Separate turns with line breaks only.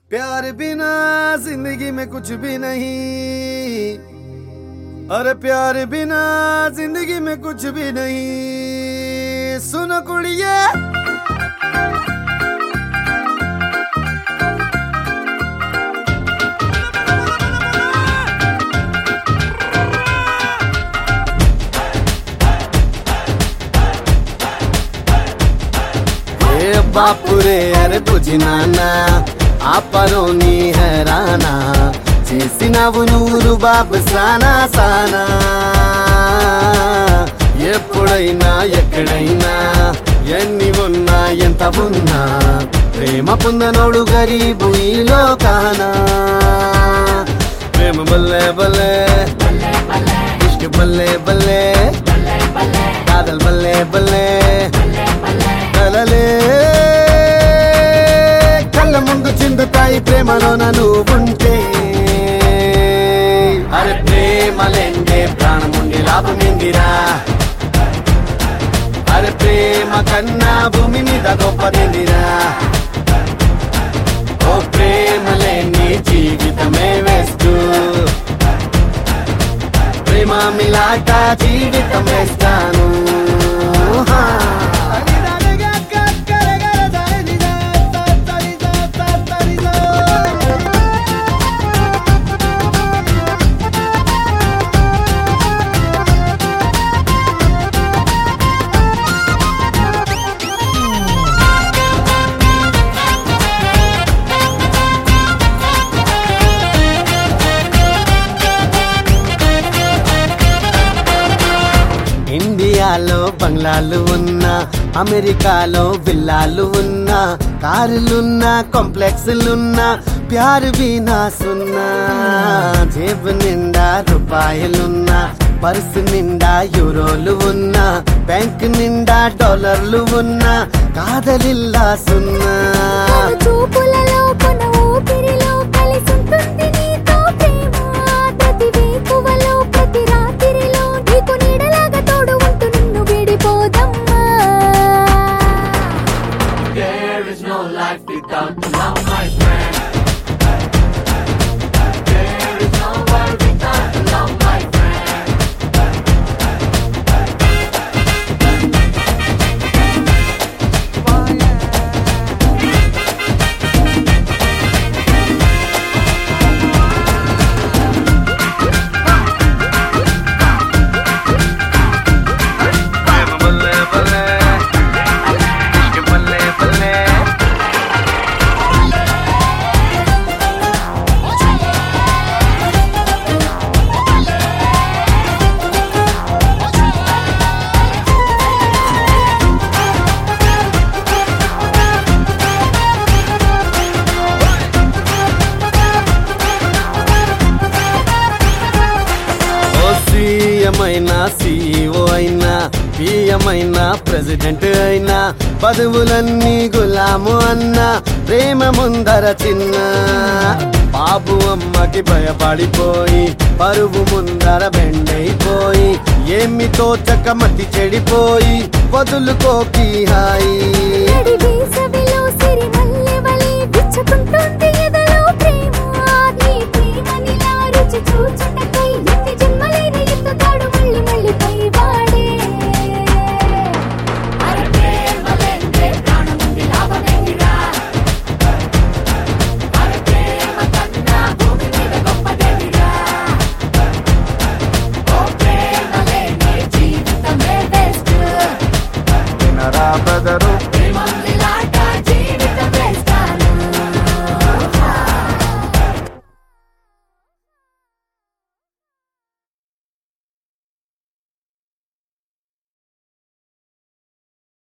प्यार बिना जिंदगी में कुछ भी नहीं अरे प्यार बिना जिंदगी में कुछ भी नहीं सुनो कुड़िए ఏ బాపురే అరే బుజ్జి నాన్న ఆపరోని హెరానా చేసినవు నూరు బాబు సానా సానా ఎప్పుడైనా ఎక్కడైనా ఎన్ని ఉన్నా ఎంత ఉన్నా ప్రేమ పొందనోడు గరీబు ఈ లోకానా ప్రేమ బల్లే బల్లే ఇష్క బల్లే బల్లే కాదల్ బల్లే బల్లే కలలే కళ్ళ ముందు చిందుతాయి ప్రేమలోన నువ్వుంటే అరే ప్రేమలేందే ప్రాణముండి లాభమేందిరా అరే ప్రేమ కన్నా భూమి మీద గొప్పదేందిరా ఓ ప్రేమలేని జీవితమే వేస్తూ ప్రేమ మిలాట జీవితం వేస్తాను హా. ఇండియాలో బంగ్లాలు ఉన్నా అమెరికాలో విల్లాలు ఉన్నా కారులున్నా కాంప్లెక్స్లున్నా ప్యారు వీనా సున్నా జేబు నిండా రూపాయలున్నా పర్సు నిండా యూరోలు ఉన్నా బ్యాంక్ నిండా డాలర్లు ఉన్నా కాదలిల్లా సున్నా
మన చూపులలో కొన ఊపిరిలో కలిసుంటుంది నీతో ప్రేమ ప్రతి వేకువలో ప్రతి రాత్రిలో నీకు నీడలాగా తోడు ఉంటూ నిన్ను విడిపోదమ్మా
There is no life without love, my friend. There is no world without love, my friend.
బల్లే బల్లే ఇష్క బల్లే బల్లే ఓ సీఎం అయినా సిఇఓ అయినా పిఎం అయినా ప్రెసిడెంట్ అయినా పదవులన్నీ గులాము అన్నా ప్రేమ ముందర చిన్న బాబు అమ్మకి భయపడిపోయి పరువు ముందర బెండైపోయి ఏమి తోచక మతి చెడిపోయి వదులుకోకి హాయి
నడి వేసవిలో సిరిమల్లె వలె